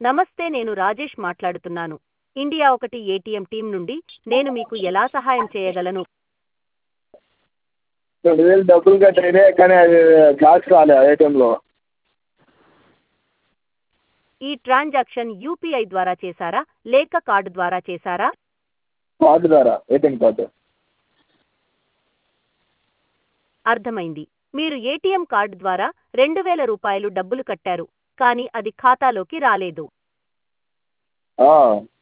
నమస్తే నేను రాజేష్ మాట్లాడుతున్నాను ఇండియా ఒకటి ఏటీఎం టీం నుండి నేను మీకు ఎలా సహాయం చేయగలను రెండు వేలు డబ్బులు కట్ అయినాయి కానీ అది క్యాష్ రాలే ఏటీఎంలో ఈ ట్రాన్సాక్షన్ యూపీఐ ద్వారా చేశారా లేక కార్డు ద్వారా చేశారా కార్డు ద్వారా ఏటీఎం కార్డు అర్థమైంది మీరు ఏటీఎం కార్డు ద్వారా రెండు వేల రూపాయలు డబ్బులు కట్టారు కానీ అది ఖాతాలోకి రాలేదు ఆ,